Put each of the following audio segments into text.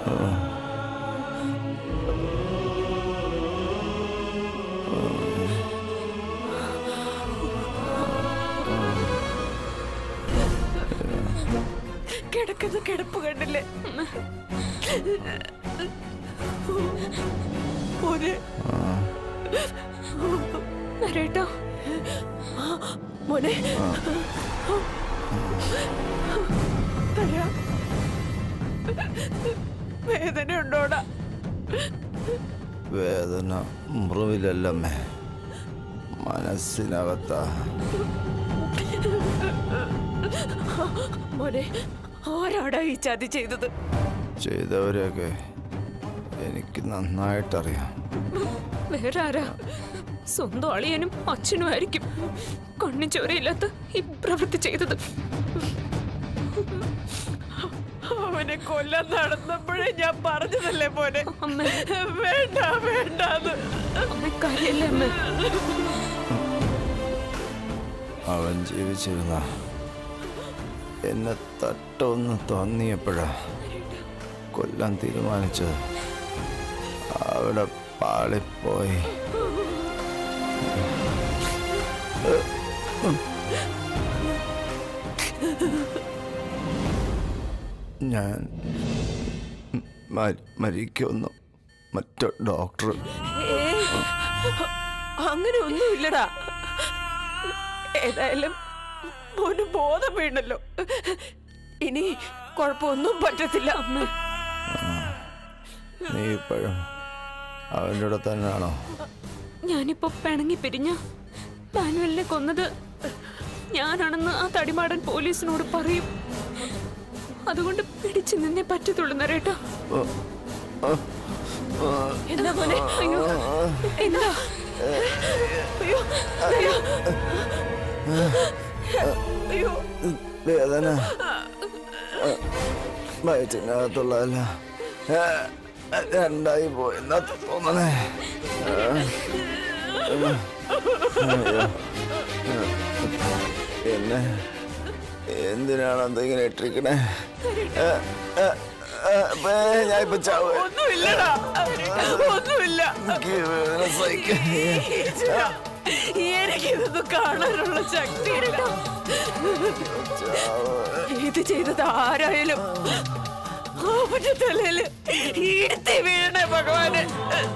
കിടക്കുന്ന കിടപ്പ് കണ്ടില്ലേ മോനെ നരേട്ടോ മോനെ തരാ വേദന ഉണ്ടോടാ വേദന മുറിവിലല്ലമ്മേ മനസ്സിനകത്താ മോനെ ആരാടാ ഈ ചതി ചെയ്തത് ചെയ്തവരെയൊക്കെ എനിക്ക് നന്നായിട്ടറിയാം വേറെ ആരാ സ്വന്തം അളിയനും അച്ഛനും ആയിരിക്കും കണ്ണു ചോരയില്ലാത്ത ഈ പ്രവൃത്തി ചെയ്തത് അവനെ കൊല്ലാൻ നടന്നപ്പോഴേ ഞാൻ പറഞ്ഞതല്ലേ മോനെ അമ്മ വേണ്ട വേണ്ടാന്ന് അമ്മ കാര്യല്ലേ അമ്മ അവൻ ജീവിച്ചിരുന്ന എന്നെ തട്ടൊന്ന് തോന്നിയപ്പോഴാ കൊല്ലാൻ തീരുമാനിച്ചത് അവിടെ പാളിപ്പോയി ഞാൻ മ- മരിക്കുമെന്ന് മറ്റു ഡോക്ടർ അങ്ങനെ ഒന്നുമില്ലടാ ഏതായാലും മോന് ബോധം വീണല്ലോ ഇനി കുഴപ്പമൊന്നും പറ്റത്തില്ല അമ്മ നീ ഇപ്പോഴും അവൻ്റെ കൂടെ തന്നെയാണോ ഞാനിപ്പോ പിണങ്ങി പിരിഞ്ഞ മാനുവലിനെ കൊന്നത് ഞാനാണെന്ന് ആ തടിമാടൻ പോലീസിനോട് പറയും അതുകൊണ്ട് പിടിച്ചു നിന്നേ പറ്റത്തുള്ളൂ നരേട്ടാ എന്താ മോനെ അയ്യോ എന്താ അയ്യോ അയ്യോ അയ്യോ വേദന വയറ്റിനകത്തുള്ളതല്ല രണ്ടായി പോയെന്നാ തോന്നണേ അയ്യോ. എന്നെ എന്തിനാണ് എന്തെങ്കിലും ഇട്ടിരിക്കണേ ഞാൻ ഇപ്പൊ ചാവ് ഒന്നുമില്ലടാ ഒന്നുമില്ല എനിക്ക് വേദന സഹിക്കാൻ ഈശ്വരാ, എനിക്കിതൊന്നും കാണാനുള്ള ശക്തിയില്ല ചാവ് ഇത് ചെയ്തത് ആരായാലും അവന്റെ തലയില് ഈടുത്തി വീഴണേ ഭഗവാന്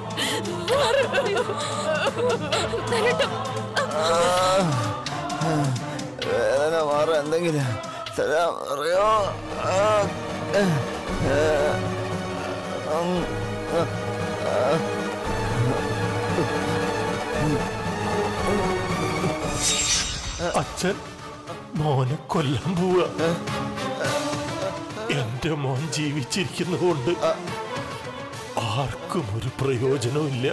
വേദന മാറാൻ എന്തെങ്കിലും തരാം അറിയോ ആ, ഏ, ഏ, ഉം, ആ, ആ. അച്ഛൻ മോനെ കൊല്ലാൻ പോവുക എന്റെ മോൻ ജീവിച്ചിരിക്കുന്നതുകൊണ്ട് ആർക്കും ഒരു പ്രയോജനവും ഇല്ല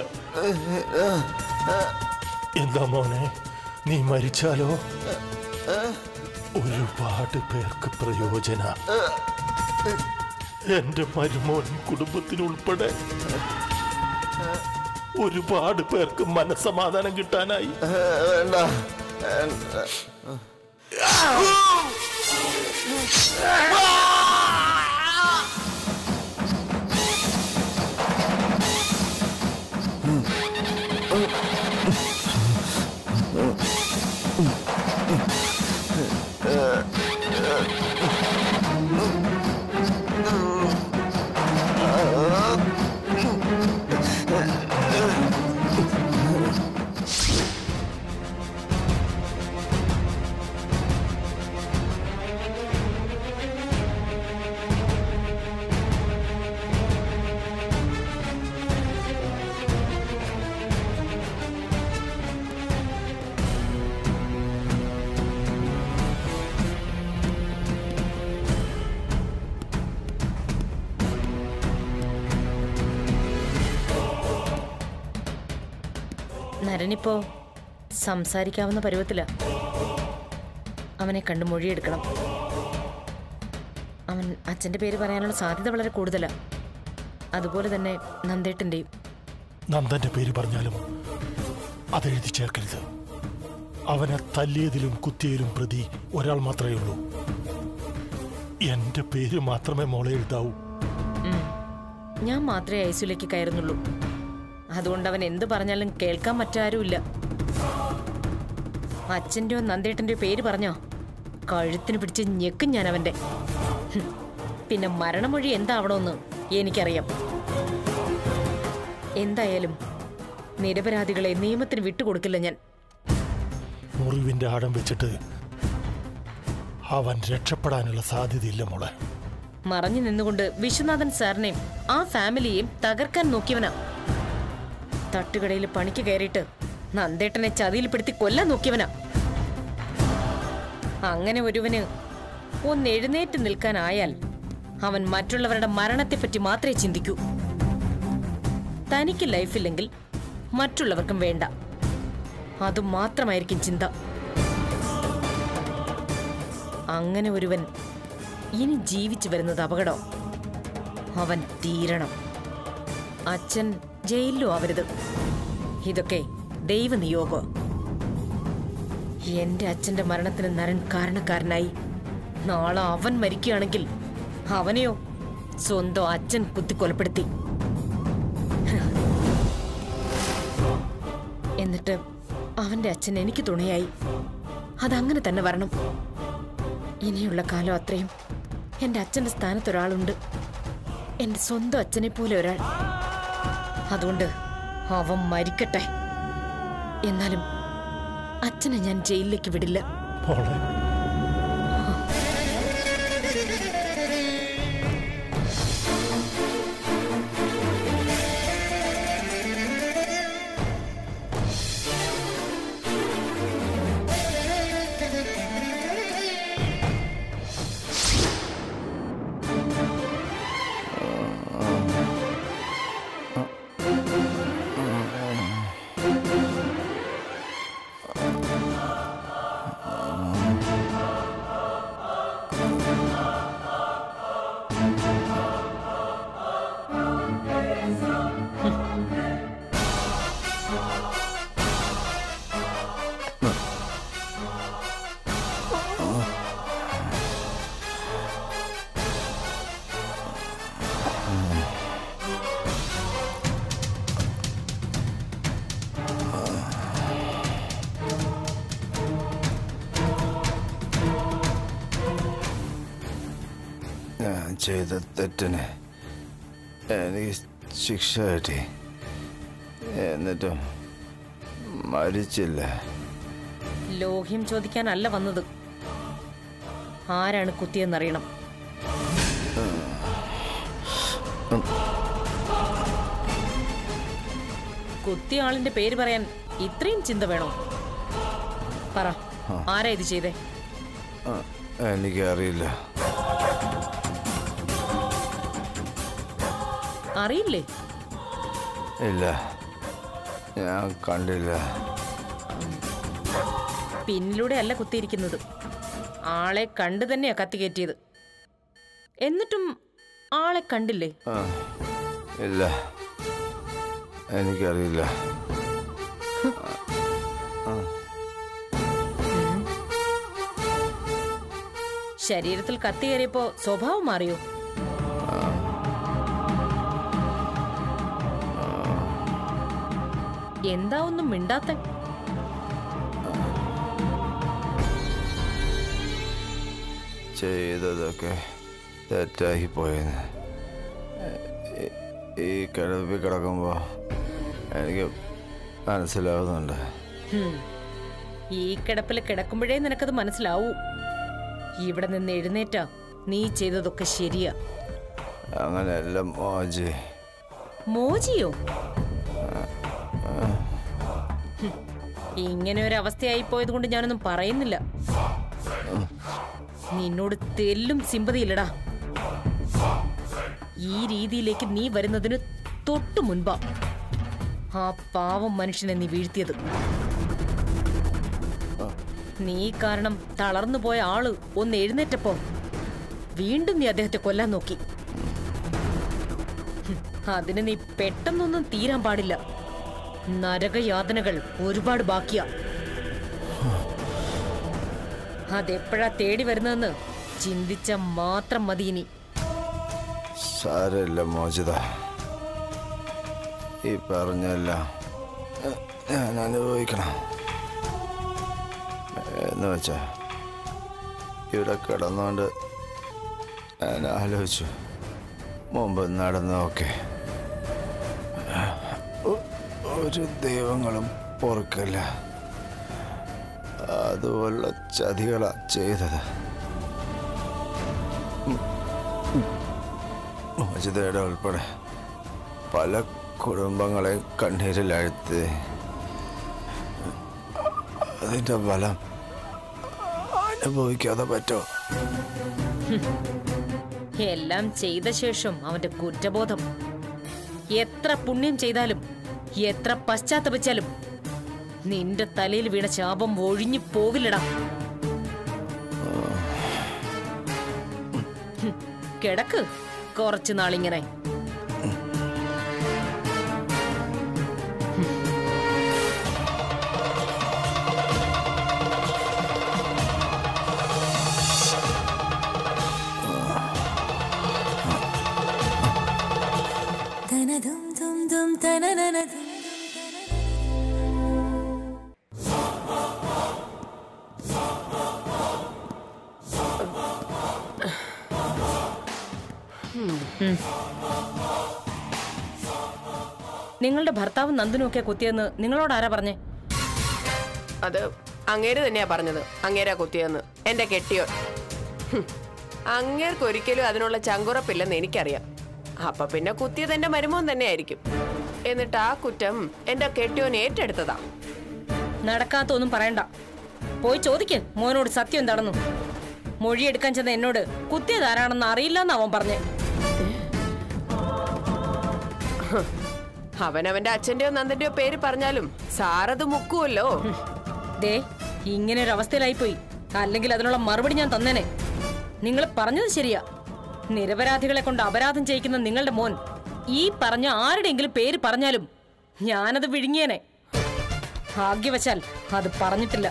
എന്താ മോനെ നീ മരിച്ചാലോ ഒരുപാട് പേർക്ക് പ്രയോജന എന്റെ മരുമോൻ കുടുംബത്തിനുൾപ്പെടെ ഒരുപാട് പേർക്ക് മനസമാധാനം കിട്ടാനായി വേണ്ട വേണ്ട. നരനിപ്പോ സംസാരിക്കാവുന്ന പരുവത്തില അവനെ കണ്ട് മൊഴിയെടുക്കണം അവൻ അച്ഛന്റെ പേര് പറയാനുള്ള സാധ്യത വളരെ കൂടുതലാ അതുപോലെ തന്നെ നന്ദേട്ടന്റെയും നന്ദന്റെ പേര് പറഞ്ഞാലും അതെഴുതി ചേർക്കരുത് അവനെ തല്ലിയതിലും കുത്തിയതിലും പ്രതി ഒരാൾ മാത്രമേ ഉള്ളൂ എന്റെ പേര് മാത്രമേ മോളെ എഴുതാവൂ ഞാൻ മാത്രമേ ഐസിലേക്ക് കയറുന്നുള്ളൂ അതുകൊണ്ട് അവൻ എന്ത് പറഞ്ഞാലും കേൾക്കാൻ മറ്റാരുമില്ല അച്ഛൻ്റെയോ നന്ദേട്ടൻ്റെയോ പേര് പറഞ്ഞോ കഴുത്തിന് പിടിച്ച് ഞെക്കും ഞാൻ അവൻ്റെ ഹും. പിന്നെ മരണമൊഴി എന്താവണമെന്ന് എനിക്കറിയാം എന്തായാലും നിരപരാധികളെ നിയമത്തിന് വിട്ടുകൊടുക്കില്ല ഞാൻ മുറിവിന്റെ ആഴം വെച്ചിട്ട് അവൻ രക്ഷപ്പെടാനുള്ള സാധ്യതയില്ല മോളെ മറഞ്ഞു നിന്നുകൊണ്ട് വിശ്വനാഥൻ സാറിനെയും ആ ഫാമിലിയെയും തകർക്കാൻ നോക്കിയവനാ തട്ടുകടയിൽ പണിക്ക് കയറിയിട്ട് നന്ദേട്ടനെ ചതിയിൽപ്പെടുത്തി കൊല്ലാൻ നോക്കിയവനാ അങ്ങനെ ഒരുവന് ഒന്ന് എഴുന്നേറ്റ് നിൽക്കാനായാൽ അവൻ മറ്റുള്ളവരുടെ മരണത്തെപ്പറ്റി മാത്രമേ ചിന്തിക്കൂ തനിക്ക് ലൈഫില്ലെങ്കിൽ മറ്റുള്ളവർക്കും വേണ്ട അതുമാത്രമായിരിക്കും ചിന്ത അങ്ങനെ ഒരുവൻ ഇനി ജീവിച്ചു വരുന്നത് അപകടം അവൻ തീരണം അച്ഛൻ ജയിലിലും ആവരുത് ഇതൊക്കെ ദൈവനിയോഗം എന്റെ അച്ഛന്റെ മരണത്തിന് നരൻ കാരണക്കാരനായി നാളെ അവൻ മരിക്കുകയാണെങ്കിൽ അവനെയോ സ്വന്തം അച്ഛൻ കുത്തിക്കൊലപ്പെടുത്തി എന്നിട്ട് അവന്റെ അച്ഛൻ എനിക്ക് തുണയായി അതങ്ങനെ തന്നെ വരണം ഇനിയുള്ള കാലം അത്രയും എന്റെ അച്ഛന്റെ സ്ഥാനത്ത് ഒരാളുണ്ട് എന്റെ സ്വന്തം അച്ഛനെ പോലെ ഒരാൾ അതുകൊണ്ട് അവൻ മരിക്കട്ടെ എന്നാലും അച്ഛനെ ഞാൻ ജയിലിലേക്ക് വിടില്ല മോളെ ഞാൻ ചെയ്ത തെറ്റിന് എനിക്ക് ശിക്ഷ കിട്ടി എന്നിട്ടും മരിച്ചില്ല ലോഹ്യം ചോദിക്കാനല്ല വന്നത് ആരാണ് കുത്തിയെന്നറിയണം കുത്തിയ ആളിന്റെ പേര് പറയാൻ ഇത്രയും ചിന്ത വേണോ പറ ആരാ ഇത് ചെയ്തേ ആ, എനിക്കറിയില്ല അറിയില്ലേ ഇല്ല ഞാൻ കണ്ടില്ല പിന്നിലൂടെ അല്ല കുത്തിയിരിക്കുന്നത് ആളെ കണ്ടു തന്നെയാ കത്തി കയറ്റിയത് എന്നിട്ടും ആളെ കണ്ടില്ലേ ആ, ഇല്ല എനിക്കറിയില്ല ശരീരത്തിൽ കത്തി കയറിയപ്പോ സ്വഭാവം മാറിയോ എന്താ ഒന്നും മിണ്ടാത്ത ചെയ്തതൊക്കെ തെറ്റായി പോയെന്ന് ഈ- ഈ കിടപ്പിൽ കിടക്കുമ്പോൾ എനിക്ക് മനസ്സിലാവുന്നുണ്ട് ഹും. ഈ കിടപ്പിൽ കിടക്കുമ്പോഴേ നിനക്കത് മനസ്സിലാവൂ ഇവിടെ നിന്ന് എഴുന്നേറ്റാ നീ ചെയ്തതൊക്കെ ശരിയാ അങ്ങനെയല്ല മോജി മോജിയോ ഹും. ഇങ്ങനെ ഒരു അവസ്ഥയായി പോയത് കൊണ്ട് ഞാനൊന്നും പറയുന്നില്ല നിന്നോട് തെല്ലും സിമ്പതിയില്ലടാ ഈ രീതിയിലേക്ക് നീ വരുന്നതിന് തൊട്ടു മുൻപാ ആ പാവം മനുഷ്യനെ നീ വീഴ്ത്തിയത് നീ കാരണം തളർന്നു പോയ ആള് ഒന്ന് എഴുന്നേറ്റപ്പോ വീണ്ടും നീ അദ്ദേഹത്തെ കൊല്ലാൻ നോക്കി ഹും, അതിന് നീ പെട്ടെന്നൊന്നും തീരാൻ പാടില്ല നരകയാതനകൾ ഒരുപാട് ബാക്കിയാ അതെപ്പോഴാ തേടി വരുന്നതെന്ന് ചിന്തിച്ച മാത്രം മതി ഇനി സാരമില്ല മോചിത ഈ പറഞ്ഞല്ല ഞാൻ അനുഭവിക്കണം എന്ന് വെച്ചാ ഇവിടെ കിടന്നുകൊണ്ട് ഞാൻ ആലോചിച്ചു മുമ്പ് നടന്നതൊക്കെ ഒ- ഒരു ദൈവങ്ങളും പൊറുക്കല്ല അതുപോലുള്ള ചതികളാ ചെയ്തത് മോചിതയുടെ ഉൾപ്പെടെ പല കുടുംബങ്ങളെ കണ്ണീരിലാഴ്ത്തി അതിന്റെ ഫലം അനുഭവിക്കാതെ പറ്റോ എല്ലാം ചെയ്ത ശേഷം അവന്റെ കുറ്റബോധം എത്ര പുണ്യം ചെയ്താലും എത്ര പശ്ചാത്തപിച്ചാലും നിന്റെ തലയിൽ വീണ ശാപം ഒഴിഞ്ഞു പോവില്ലടാ ഹും, കിടക്ക് കുറച്ചു നാളിങ്ങനെ തനതും തും തും തനനനതും നിങ്ങളുടെ ഭർത്താവ് നന്ദനൊക്കെ കുത്തിയെന്ന് നിങ്ങളോട് ആരാ പറഞ്ഞേ അത് അങ്ങേര് തന്നെയാ പറഞ്ഞത് അങ്ങേരാ കുത്തിയെന്ന് എന്റെ കെട്ടിയോ അങ്ങേർക്ക് ഒരിക്കലും അതിനുള്ള ചങ്കുറപ്പില്ലെന്ന് എനിക്കറിയാം അപ്പൊ പിന്നെ കുത്തിയത് എന്റെ മരുമോൻ തന്നെയായിരിക്കും എന്നിട്ട് ആ കുറ്റം എന്റെ കെട്ടിയോൻ ഏറ്റെടുത്തതാ നടക്കാത്തൊന്നും പറയണ്ട പോയി ചോദിക്ക് മോനോട് സത്യം എന്താണെന്നു മൊഴിയെടുക്കാൻ ചെന്ന എന്നോട് കുത്തിയതാരാണെന്ന് അറിയില്ലെന്ന് അവൻ പറഞ്ഞേ അവനവന്റെ അച്ഛന്റെയോ നന്ദന്റെയോ പേര് പറഞ്ഞാലും സാറത് മുക്കുമല്ലോ ദേ ഇങ്ങനെ ഒരു അവസ്ഥയിലായിപ്പോയി അല്ലെങ്കിൽ അതിനുള്ള മറുപടി ഞാൻ തന്നേനെ നിങ്ങൾ പറഞ്ഞത് ശരിയാ നിരപരാധികളെ കൊണ്ട് അപരാധം ചെയ്യിക്കുന്ന നിങ്ങളുടെ മോൻ ഈ പറഞ്ഞ ആരുടെയെങ്കിലും പേര് പറഞ്ഞാലും ഞാനത് വിഴുങ്ങിയേനെ ഭാഗ്യവശാൽ അത് പറഞ്ഞിട്ടില്ല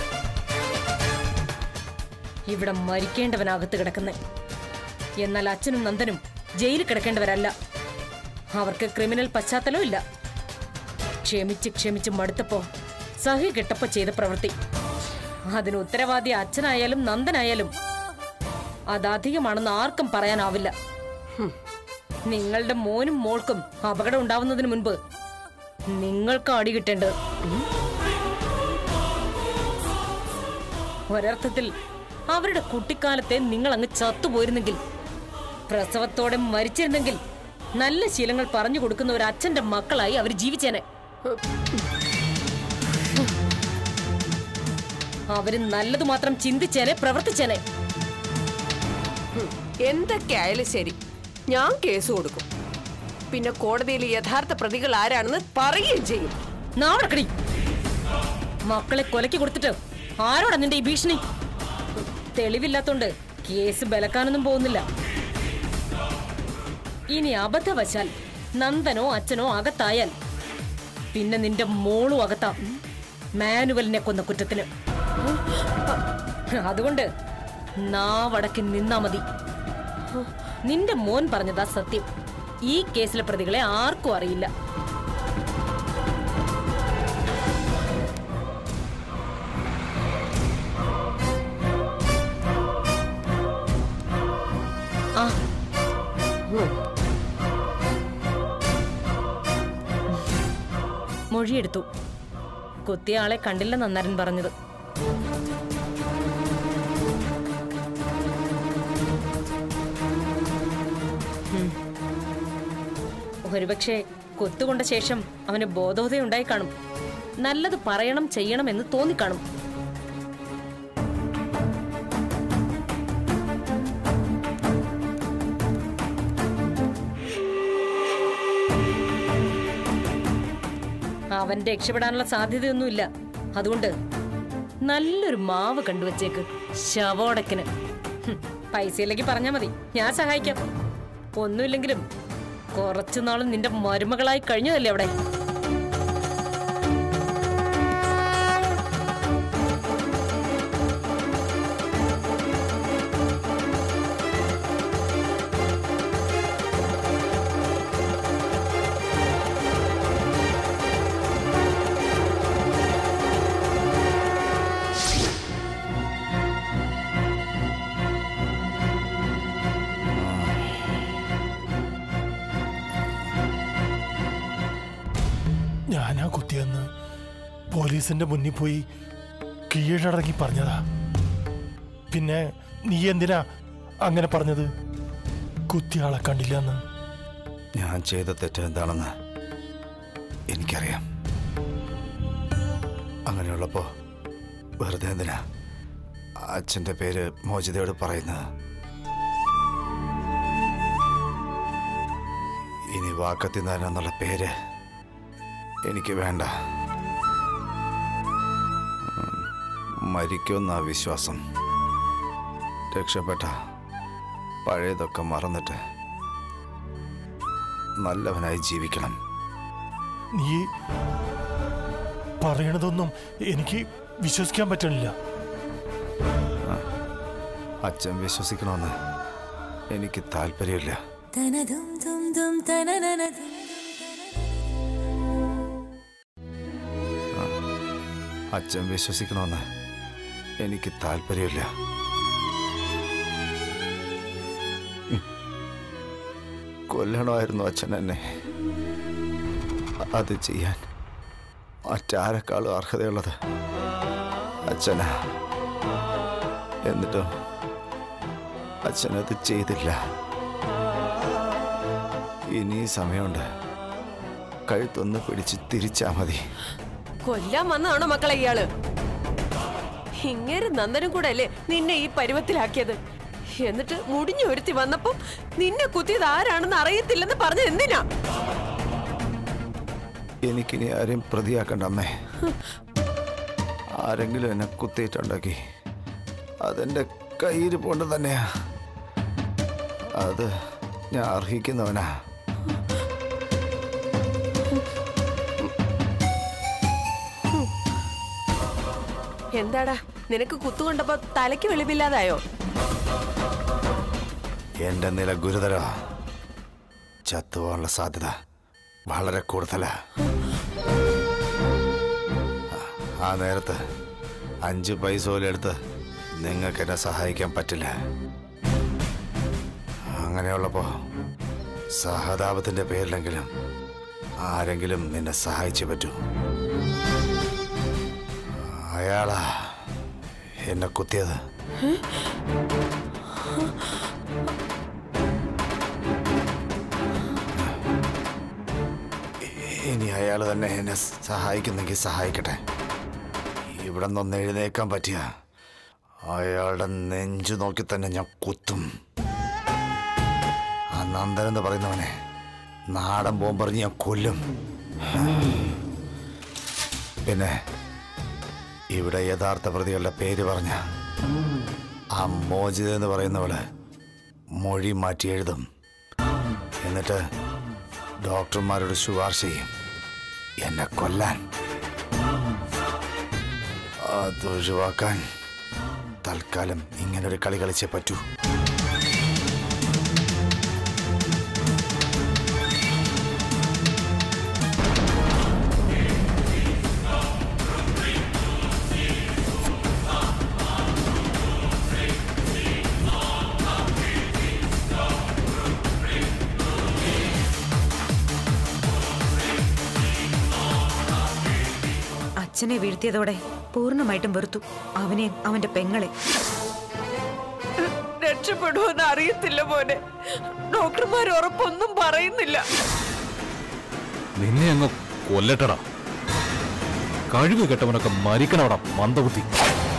ഇവിടെ മരിക്കേണ്ടവനകത്ത് കിടക്കുന്നേ എന്നാൽ അച്ഛനും നന്ദനും ജയിലിൽ കിടക്കേണ്ടവരല്ല അവർക്ക് ക്രിമിനൽ പശ്ചാത്തലം ഇല്ല ക്ഷമിച്ച് ക്ഷമിച്ച് മടുത്തപ്പോ സഹി കെട്ടപ്പോ ചെയ്ത പ്രവൃത്തി അതിന് ഉത്തരവാദി അച്ഛനായാലും നന്ദനായാലും അതധികമാണെന്ന് ആർക്കും പറയാനാവില്ല ഹും. നിങ്ങളുടെ മോനും മോൾക്കും അപകടം ഉണ്ടാവുന്നതിന് മുൻപ് നിങ്ങൾക്ക് അടി കിട്ടേണ്ടത് ഉം. ഒരർത്ഥത്തിൽ അവരുടെ കുട്ടിക്കാലത്തെ നിങ്ങൾ അങ്ങ് ചത്തുപോയിരുന്നെങ്കിൽ പ്രസവത്തോടെ മരിച്ചിരുന്നെങ്കിൽ നല്ല ശീലങ്ങൾ പറഞ്ഞു കൊടുക്കുന്ന ഒരു അച്ഛന്റെ മക്കളായി അവർ ജീവിച്ചേനെ അവര് നല്ലത് മാത്രം ചിന്തിച്ചേനെ പ്രവർത്തിച്ചേനെ എന്തൊക്കെ ആയാലും ശരി ഞാൻ കേസ് കൊടുക്കും പിന്നെ കോടതിയിൽ യഥാർത്ഥ പ്രതികൾ ആരാണെന്ന് പറയുകയും ചെയ്യും നാവടക്കടി മക്കളെ കൊലയ്ക്ക് കൊടുത്തിട്ട് ആരോടാ നിന്റെ ഈ ഭീഷണി തെളിവില്ലാത്തോണ്ട് കേസ് ബലക്കാനൊന്നും പോകുന്നില്ല ഇനി അബദ്ധവശാൽ നന്ദനോ അച്ഛനോ അകത്തായാൽ പിന്നെ നിന്റെ മോളും അകത്താം മാനുവലിനെ കൊന്ന കുറ്റത്തിന് അതുകൊണ്ട് നാവടക്കി നിന്നാ മതി നിന്റെ മോൻ പറഞ്ഞതാ സത്യം ഈ കേസിലെ പ്രതികളെ ആർക്കും അറിയില്ല ആ മൊഴിയെടുത്തു കുത്തിയ ആളെ കണ്ടില്ല നന്നാരൻ പറഞ്ഞത് ഉം. ഒരുപക്ഷെ കൊത്തുകൊണ്ട ശേഷം അവന് ബോധോദയുണ്ടായി കാണും നല്ലത് പറയണം ചെയ്യണം എന്ന് തോന്നിക്കാണും അവൻ രക്ഷപ്പെടാനുള്ള സാധ്യതയൊന്നുമില്ല അതുകൊണ്ട് നല്ലൊരു മാവ് കണ്ടുവച്ചേക്ക് ശവോടക്കിന് ഹും, പൈസയിലേക്ക് പറഞ്ഞാ മതി ഞാൻ സഹായിക്കാം ഒന്നുമില്ലെങ്കിലും കുറച്ചു നാളും നിന്റെ മരുമകളായി കഴിഞ്ഞതല്ലേ അവിടെ ഞാനാ കുത്തിയെന്ന് പോലീസിന്റെ മുന്നിൽ പോയി കീഴടങ്ങി പറഞ്ഞതാ പിന്നെ നീ എന്തിനാ അങ്ങനെ പറഞ്ഞത് കുത്തിയാളെ കണ്ടില്ലെന്ന് ഞാൻ ചെയ്ത തെറ്റ് എന്താണെന്ന് എനിക്കറിയാം അങ്ങനെയുള്ളപ്പോ വെറുതെ എന്തിനാ അച്ഛൻ്റെ പേര് മോചിതയോട് പറയുന്നത് ഇനി വാക്കത്തിനാൻ എന്നുള്ള പേര് എനിക്ക് വേണ്ട ഉം, മരിക്കുമെന്നാ വിശ്വാസം രക്ഷപ്പെട്ട പഴയതൊക്കെ മറന്നിട്ട് നല്ലവനായി ജീവിക്കണം നീ പറയണതൊന്നും എനിക്ക് വിശ്വസിക്കാൻ പറ്റണില്ല അച്ഛൻ വിശ്വസിക്കണമെന്ന് എനിക്ക് താല്പര്യമില്ല തനതും തും തും തനനനതും അച്ഛൻ വിശ്വസിക്കണമെന്ന് എനിക്ക് താല്പര്യമില്ല ഉം. കൊല്ലണമായിരുന്നു അച്ഛൻ എന്നെ അത് ചെയ്യാൻ മറ്റാരെക്കാളും അർഹതയുള്ളത് അച്ഛനാ എന്നിട്ടും അച്ഛനത് ചെയ്തില്ല ഇനി സമയമുണ്ട് കഴുത്തൊന്ന് പിടിച്ച് തിരിച്ചാ മതി കൊല്ലാൻ വന്നതാണോ മക്കളെ ഇയാള് ഇങ്ങേര് നന്ദനും കൂടെ അല്ലേ നിന്നെ ഈ പരുവത്തിലാക്കിയത് എന്നിട്ട് മുടിഞ്ഞൊരുത്തി വന്നപ്പോ നിന്നെ കുത്തിയത് ആരാണെന്ന് അറിയത്തില്ലെന്ന് പറഞ്ഞത് എന്തിനാ എനിക്കിനി ആരെയും പ്രതിയാക്കണ്ട അമ്മേ ആരെങ്കിലും എന്നെ കുത്തിയിട്ടുണ്ടാക്കി അതെന്റെ കയ്യിൽ പോണ്ട് തന്നെയാ അത് ഞാൻ അർഹിക്കുന്നവനാ എന്താടാ നിനക്ക് കുത്തുകൊണ്ടപ്പോ തലയ്ക്ക് വെളിവില്ലാതായോ എന്റെ നില ഗുരുതര ചത്തുപോകാനുള്ള സാധ്യത വളരെ കൂടുതലാ ആ നേരത്ത് അഞ്ച് പൈസ പോലും എടുത്ത് നിങ്ങൾക്ക് എന്നെ സഹായിക്കാൻ പറ്റില്ല അങ്ങനെയുള്ളപ്പോ സഹതാപത്തിന്റെ പേരിലെങ്കിലും ആരെങ്കിലും നിന്നെ സഹായിച്ചേ പറ്റൂ അയാളാ എന്നെ കുത്തിയത് ഇനി അയാൾ തന്നെ എന്നെ സഹായിക്കുന്നെങ്കിൽ സഹായിക്കട്ടെ ഇവിടെ നിന്ന് എഴുന്നേക്കാൻ പറ്റിയ അയാളുടെ നെഞ്ചു നോക്കി തന്നെ ഞാൻ കുത്തും ആ നന്ദൻ എന്ന് പറയുന്നവനെ നാടൻ ബോംബറിഞ്ഞ് ഞാൻ കൊല്ലും പിന്നെ ഇവിടെ യഥാർത്ഥ പ്രതികളുടെ പേര് പറഞ്ഞ ആ മോചിത എന്ന് പറയുന്നവള് മൊഴി മാറ്റി എഴുതും എന്നിട്ട് ഡോക്ടർമാരോട് ശുപാർശ ചെയ്യും എന്നെ കൊല്ലാൻ അത് ഒഴിവാക്കാൻ തൽക്കാലം ഇങ്ങനൊരു കളി കളിച്ചേ പറ്റൂ അച്ഛനെ വീഴ്ത്തിയതോടെ പൂർണ്ണമായിട്ടും വെറുത്തു അവനെയും അവന്റെ പെങ്ങളെ രക്ഷപ്പെടുമെന്ന് അറിയത്തില്ല മോനെ ഡോക്ടർമാർ ഉറപ്പൊന്നും പറയുന്നില്ല നിന്നെ അങ്ങ് കൊല്ലട്ടടാ കഴിവ് കെട്ടവനൊക്കെ മരിക്കണവടാ മന്ദബുദ്ധി